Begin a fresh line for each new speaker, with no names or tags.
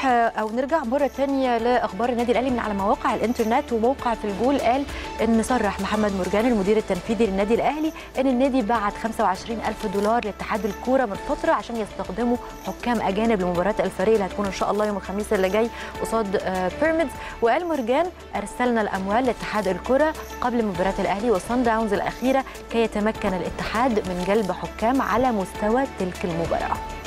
نروح او نرجع مره ثانيه لاخبار النادي الاهلي من على مواقع الانترنت وموقع في الجول قال ان صرح محمد مرجان المدير التنفيذي للنادي الاهلي ان النادي بعت 25 الف دولار لاتحاد الكوره من فتره عشان يستخدموا حكام اجانب لمباراه الفريق اللي هتكون ان شاء الله يوم الخميس اللي جاي قصاد بيراميدز وقال مرجان ارسلنا الاموال لاتحاد الكره قبل مباراه الاهلي وصن داونز الاخيره كي يتمكن الاتحاد من جلب حكام على مستوى تلك المباراه